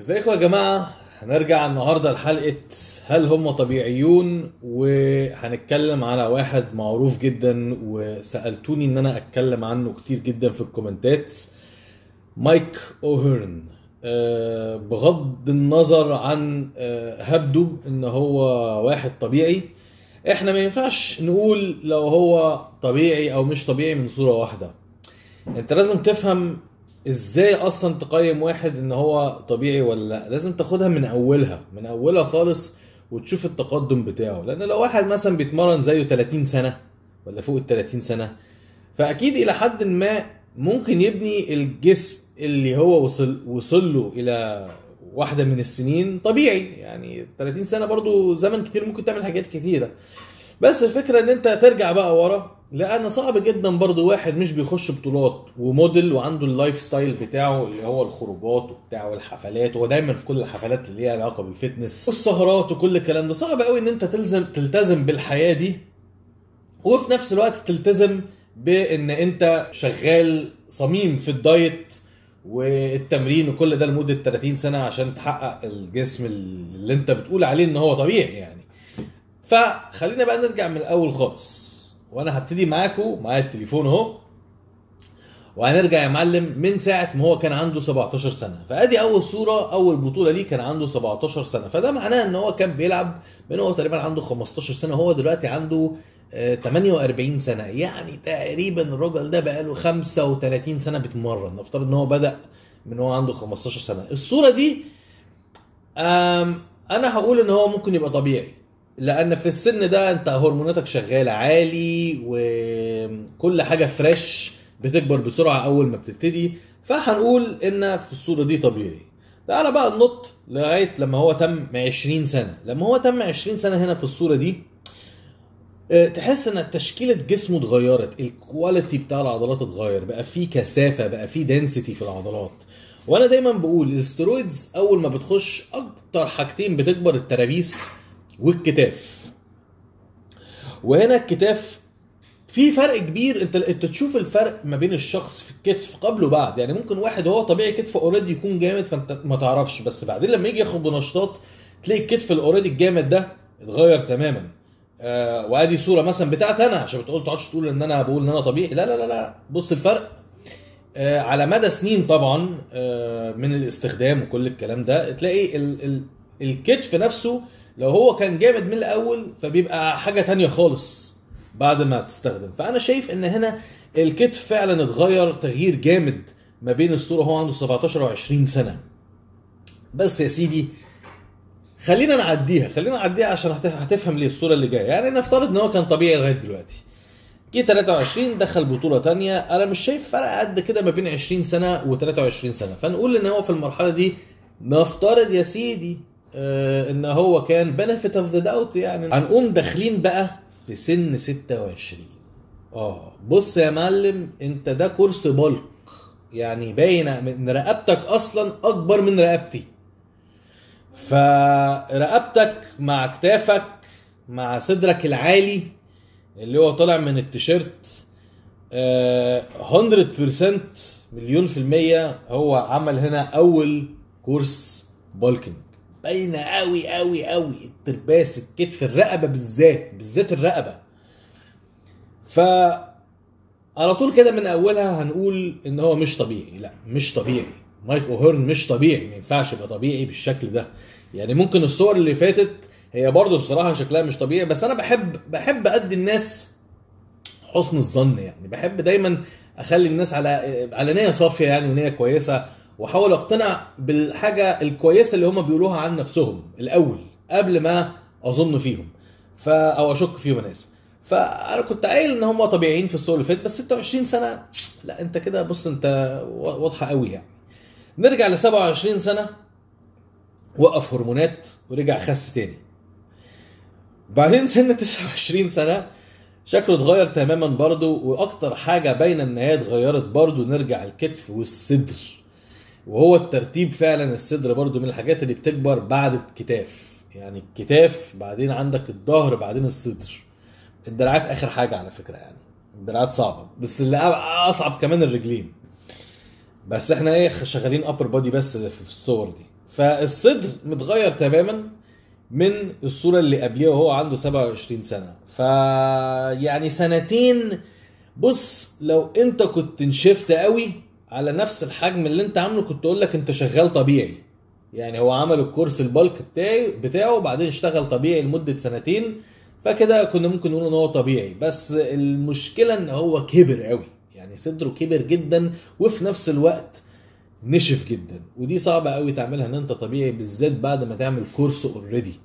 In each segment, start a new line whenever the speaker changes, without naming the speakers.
ازيكم يا جماعة هنرجع النهاردة لحلقة هل هم طبيعيون وهنتكلم على واحد معروف جدا وسألتوني ان انا اتكلم عنه كتير جدا في الكومنتات مايك اوهيرن أه بغض النظر عن أه هبده ان هو واحد طبيعي احنا ما ينفعش نقول لو هو طبيعي او مش طبيعي من صورة واحدة انت لازم تفهم ازاي اصلا تقيم واحد ان هو طبيعي ولا لا لازم تاخدها من اولها من اولها خالص وتشوف التقدم بتاعه لان لو واحد مثلا بيتمرن زيه 30 سنه ولا فوق ال 30 سنه فاكيد الى حد ما ممكن يبني الجسم اللي هو وصل وصل له الى واحده من السنين طبيعي يعني 30 سنه برضو زمن كتير ممكن تعمل حاجات كتيره بس الفكره ان انت ترجع بقى ورا لان صعب جدا برضو واحد مش بيخش بطولات وموديل وعنده اللايف ستايل بتاعه اللي هو الخروجات وبتاع والحفلات هو دايما في كل الحفلات اللي ليها علاقه بالفتنس والسهرات وكل الكلام ده صعب قوي ان انت تلزم تلتزم بالحياه دي وفي نفس الوقت تلتزم بان انت شغال صميم في الدايت والتمرين وكل ده لمده 30 سنه عشان تحقق الجسم اللي انت بتقول عليه ان هو طبيعي يعني فخلينا بقى نرجع من الاول خالص وانا هبتدي معاكم معايا التليفون اهو وهنرجع يا معلم من ساعه ما هو كان عنده 17 سنه فادي اول صوره اول بطوله ليه كان عنده 17 سنه فده معناه ان هو كان بيلعب من هو تقريبا عنده 15 سنه هو دلوقتي عنده آه، 48 سنه يعني تقريبا الراجل ده بقاله 35 سنه بيتمرن نفترض ان هو بدا من هو عنده 15 سنه الصوره دي آم، انا هقول ان هو ممكن يبقى طبيعي لان في السن ده انت هرموناتك شغاله عالي وكل حاجه فريش بتكبر بسرعه اول ما بتبتدي فهنقول ان في الصوره دي طبيعي تعالى بقى ننط لغايه لما هو تم 20 سنه لما هو تم 20 سنه هنا في الصوره دي آه، تحس ان تشكيله جسمه اتغيرت الكواليتي بتاع العضلات اتغير بقى في كثافه بقى في دنسيتي في العضلات وانا دايما بقول الاسترويدز اول ما بتخش اكتر حاجتين بتكبر الترابيس والكتاف وهنا الكتاف في فرق كبير انت انت تشوف الفرق ما بين الشخص في الكتف قبل وبعد يعني ممكن واحد هو طبيعي كتفه اوريدي يكون جامد فانت ما تعرفش بس بعدين لما يجي ياخد بنشاطات تلاقي الكتف الاوريدي الجامد ده اتغير تماما آه وادي صوره مثلا بتاعت انا عشان بتقول تقعدش تقول ان انا بقول ان انا طبيعي لا لا لا لا بص الفرق آه على مدى سنين طبعا آه من الاستخدام وكل الكلام ده تلاقي ال ال الكتف نفسه لو هو كان جامد من الاول فبيبقى حاجه تانية خالص بعد ما تستخدم فانا شايف ان هنا الكتف فعلا اتغير تغيير جامد ما بين الصوره هو عنده 17 و20 سنه بس يا سيدي خلينا نعديها خلينا نعديها عشان هت- هتفهم ليه الصوره اللي جايه يعني نفترض ان هو كان طبيعي لغايه دلوقتي جه 23 دخل بطوله تانية انا مش شايف فرق قد كده ما بين 20 سنه و23 سنه فنقول ان هو في المرحله دي نفترض يا سيدي آه ان هو كان benefit اوف ذا داوت يعني هنقوم داخلين بقى في سن 26 اه بص يا معلم انت ده كورس بلك يعني باين ان رقبتك اصلا اكبر من رقبتي فرقبتك مع كتافك مع صدرك العالي اللي هو طالع من التيشيرت آه، 100% مليون في المية هو عمل هنا أول كورس بالكينج باينة أوي أوي أوي الترباس الكتف الرقبة بالذات بالذات الرقبة ف على طول كده من أولها هنقول إن هو مش طبيعي لا مش طبيعي مايك أوهيرن مش طبيعي ما ينفعش يبقى طبيعي بالشكل ده يعني ممكن الصور اللي فاتت هي برضه بصراحة شكلها مش طبيعي بس أنا بحب بحب أدي الناس حسن الظن يعني بحب دايما اخلي الناس على على نيه صافيه يعني ونيه كويسه واحاول اقتنع بالحاجه الكويسه اللي هم بيقولوها عن نفسهم الاول قبل ما اظن فيهم ف او اشك فيهم انا اسف فانا كنت قايل ان هم طبيعيين في السوق اللي فات بس 26 سنه لا انت كده بص انت واضحه قوي يعني نرجع ل 27 سنه وقف هرمونات ورجع خس تاني بعدين سن 29 سنه شكله اتغير تماما برضه واكتر حاجه باينه ان هي اتغيرت برضه نرجع الكتف والصدر وهو الترتيب فعلا الصدر برضه من الحاجات اللي بتكبر بعد الكتاف يعني الكتاف بعدين عندك الظهر بعدين الصدر الدراعات اخر حاجه على فكره يعني الدراعات صعبه بس اللي اصعب كمان الرجلين بس احنا ايه شغالين ابر بودي بس في الصور دي فالصدر متغير تماما من الصوره اللي قبليها وهو عنده 27 سنه ف يعني سنتين بص لو انت كنت نشفت قوي على نفس الحجم اللي انت عامله كنت اقول لك انت شغال طبيعي يعني هو عمل الكورس البلك بتاعي بتاعه وبعدين اشتغل طبيعي لمده سنتين فكده كنا ممكن نقول ان هو طبيعي بس المشكله ان هو كبر قوي يعني صدره كبر جدا وفي نفس الوقت نشف جدا ودي صعبه قوي تعملها ان انت طبيعي بالذات بعد ما تعمل كورس اوريدي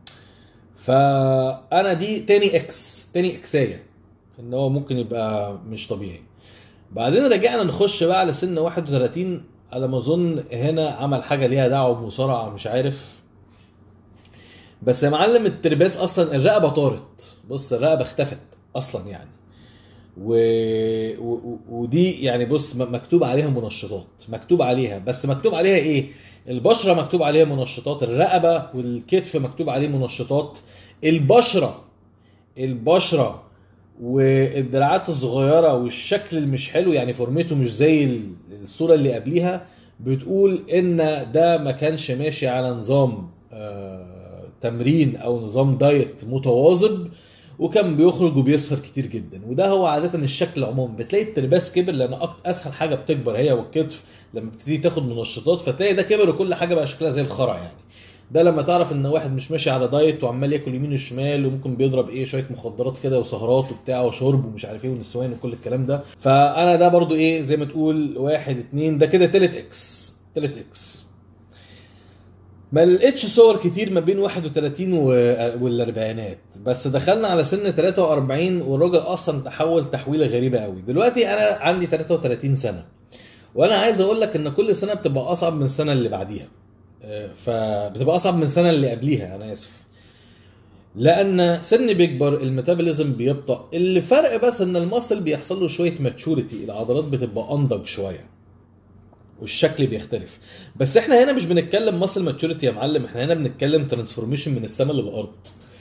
فانا دي تاني اكس تاني اكسايه ان هو ممكن يبقى مش طبيعي بعدين رجعنا نخش بقى على سن 31 على ما اظن هنا عمل حاجه ليها دعوه بمصارعه مش عارف بس يا معلم الترباس اصلا الرقبه طارت بص الرقبه اختفت اصلا يعني و... و... ودي يعني بص م- مكتوب عليها منشطات مكتوب عليها بس مكتوب عليها ايه البشره مكتوب عليها منشطات الرقبه والكتف مكتوب عليه منشطات البشره البشره والدراعات الصغيره والشكل اللي مش حلو يعني فورمته مش زي ال- الصوره اللي قبليها بتقول ان ده ما كانش ماشي على نظام آه، تمرين او نظام دايت متواظب وكان بيخرج وبيسهر كتير جدا وده هو عاده الشكل عموما بتلاقي الترباس كبر لان أك- اسهل حاجه بتكبر هي والكتف لما بتبتدي تاخد منشطات فتلاقي ده كبر وكل حاجه بقى شكلها زي الخرا يعني ده لما تعرف ان واحد مش ماشي على دايت وعمال ياكل يمين وشمال وممكن بيضرب ايه شويه مخدرات كده وسهرات وبتاع وشرب ومش عارف ايه ونسوان وكل الكلام ده فانا ده برضو ايه زي ما تقول واحد اتنين ده كده تالت اكس تالت اكس ما لقيتش صور كتير ما بين 31 و- والاربعينات بس دخلنا على سن 43 والراجل اصلا تحول تحويله غريبه قوي دلوقتي انا عندي 33 سنه وانا عايز اقول لك ان كل سنه بتبقى اصعب من السنه اللي بعديها آه، فبتبقى اصعب من السنه اللي قبليها انا اسف لان سن بيكبر الميتابوليزم بيبطأ اللي فرق بس ان المصل بيحصل له شويه ماتشوريتي العضلات بتبقى انضج شويه والشكل بيختلف بس احنا هنا مش بنتكلم ماسل ماتشوريتي يا معلم احنا هنا بنتكلم ترانسفورميشن من السماء للارض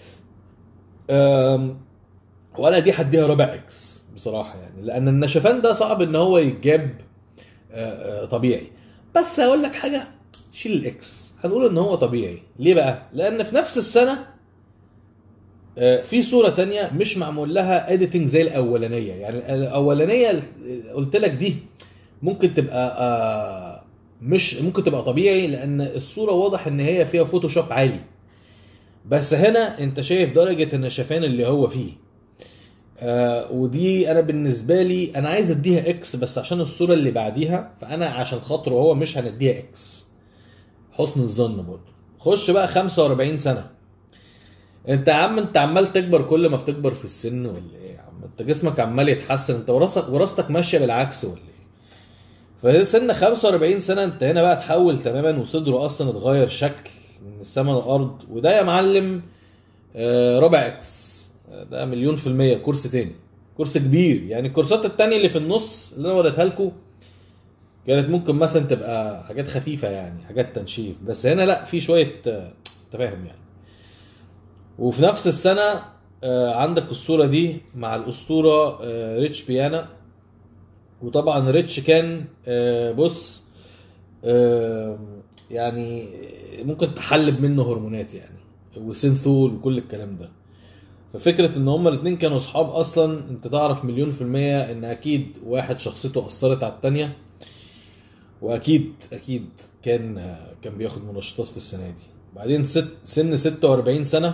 أم، وانا دي هديها ربع اكس بصراحه يعني لان النشفان ده صعب ان هو يتجاب آه، آه، طبيعي بس هقول لك حاجه شيل الاكس هنقول ان هو طبيعي ليه بقى لان في نفس السنه آه، في صوره تانية مش معمول لها اديتنج زي الاولانيه يعني الاولانيه قلت لك دي ممكن تبقى آه، مش ممكن تبقى طبيعي لان الصوره واضح ان هي فيها فوتوشوب عالي بس هنا انت شايف درجه النشفان اللي هو فيه آه ودي انا بالنسبه لي انا عايز اديها اكس بس عشان الصوره اللي بعديها فانا عشان خاطره هو مش هنديها اكس حسن الظن برضه خش بقى 45 سنه انت يا عم انت عمال تكبر كل ما بتكبر في السن ولا ايه يا عم انت جسمك عمال يتحسن انت وراثتك وراثتك ماشيه بالعكس ولا ايه فهي سن 45 سنه انت هنا بقى تحول تماما وصدره اصلا اتغير شكل من السماء للارض وده يا معلم آه، ربع اكس ده مليون في المية كورس تاني كورس كبير يعني الكورسات التانية اللي في النص اللي انا وريتها لكم كانت ممكن مثلا تبقى حاجات خفيفة يعني حاجات تنشيف بس هنا لا في شوية آه، انت فاهم يعني وفي نفس السنة آه، عندك الصورة دي مع الأسطورة آه، ريتش بيانا وطبعا ريتش كان آه، بص آه، يعني ممكن تحلب منه هرمونات يعني وسينثول وكل الكلام ده ففكرة ان هما الاتنين كانوا اصحاب اصلا انت تعرف مليون في المية ان اكيد واحد شخصيته اثرت على التانية واكيد اكيد كان كان بياخد منشطات في السنة دي بعدين ست سن 46 سنة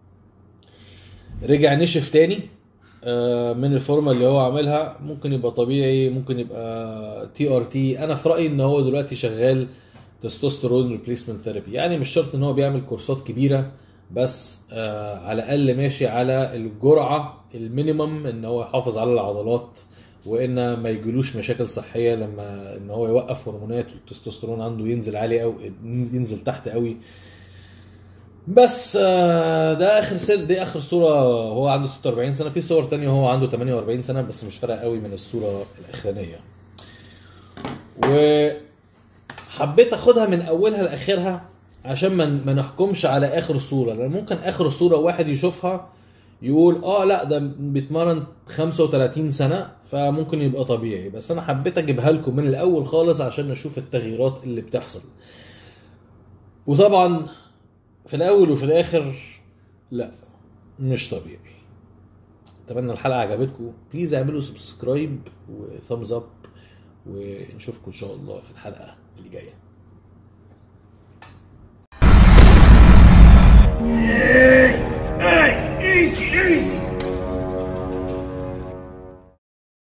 رجع نشف تاني آه، من الفورمه اللي هو عاملها ممكن يبقى طبيعي ممكن يبقى تي ار تي انا في رايي ان هو دلوقتي شغال تستوستيرون ريبليسمنت ثيرابي يعني مش شرط ان هو بيعمل كورسات كبيره بس آه على الاقل ماشي على الجرعه المينيمم ان هو يحافظ على العضلات وان ما يجيلوش مشاكل صحيه لما ان هو يوقف هرمونات والتستوستيرون عنده ينزل عالي او ينزل تحت قوي بس آه، ده اخر سن دي اخر صوره هو عنده 46 سنه في صور تانية وهو عنده 48 سنه بس مش فارقه قوي من الصوره الاخرانيه وحبيت اخدها من اولها لاخرها عشان ما ما نحكمش على اخر صوره لان ممكن اخر صوره واحد يشوفها يقول اه لا ده بيتمرن 35 سنه فممكن يبقى طبيعي بس انا حبيت اجيبها لكم من الاول خالص عشان نشوف التغييرات اللي بتحصل وطبعا في الاول وفي الاخر لا مش طبيعي اتمنى الحلقه عجبتكم بليز اعملوا سبسكرايب وثامز اب ونشوفكم ان شاء الله في الحلقه اللي جايه